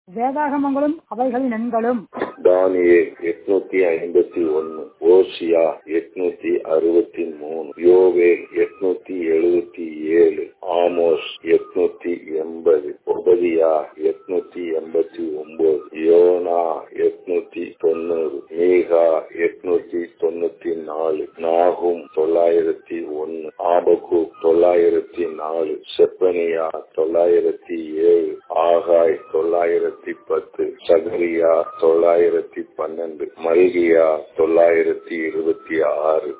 வேதாகமங்களும் அவைகளின் எண்களும் தானியேல் எட்நூத்தி ஐம்பத்தி ஒன்னு ஓசியா எட்நூத்தி அறுபத்தி மூணு யோவேல் எட்நூத்தி எழுபத்தி ஏழு ஆமோஸ் எட்நூத்தி எண்பது ஒபதியா எட்நூத்தி எண்பத்தி ஒன்பது யோனா எட்நூத்தி தொண்ணூறு மீகா எட்நூத்தி தொண்ணூத்தி நாலு நாகும் தொள்ளாயிரத்தி ஒன்னு ஆபகு தொள்ளாயிரத்தி நாலு செப்பனியா தொள்ளாயிரத்தி ஏழு ஆகாய் தொள்ளாயிரத்தி பத்து சகரியா தொள்ளாயிரத்தி பன்னெண்டு மல்கியா தொள்ளாயிரத்தி இருபத்தி ஆறு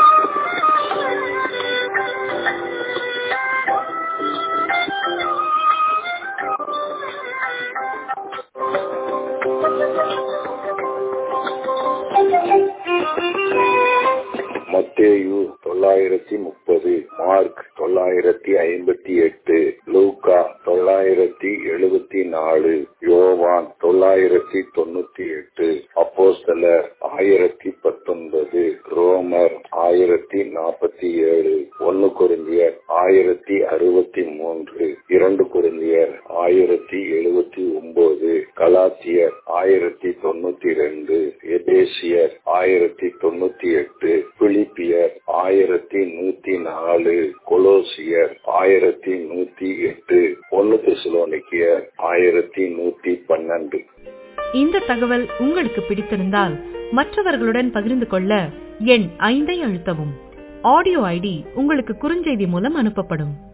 மத்தேயு தொள்ளாயிரத்தி முப்பது மார்க் தொள்ளாயிரத்தி ஐம்பத்தி எட்டு லூகா தொள்ளாயிரத்தி எழுபத்தி நாலு யோவான் தொள்ளாயிரத்தி தொண்ணூத்தி எட்டு அப்போஸ்தலர் ஆயிரத்தி பத்தொன்பது ரோமர் ஆயிரத்தி நாற்பத்தி ஏழு ஒன்னு குருந்தியர் ஆயிரத்தி அறுபத்தி மூன்று இரண்டு குருந்தியர் ஆயிரத்தி எழுபத்தி ஒன்பது கலாத்தியர் ஆயிரத்தி தொண்ணூத்தி ரெண்டு எபேசியர் ஆயிரத்தி தொண்ணூத்தி எட்டு பிலிப்பியர் ஆயிரத்தி நூத்தி நாலு கொலோசியர் ஆயிரத்தி நூத்தி எட்டு ஒன்னு தெசுலோனிக்கியர் ஆயிரத்தி நூத்தி பன்னெண்டு இந்த தகவல் உங்களுக்கு பிடித்திருந்தால் மற்றவர்களுடன் பகிர்ந்து கொள்ள எண் ஐந்தை அழுத்தவும் ஆடியோ ஐடி உங்களுக்கு குறுஞ்செய்தி மூலம் அனுப்பப்படும்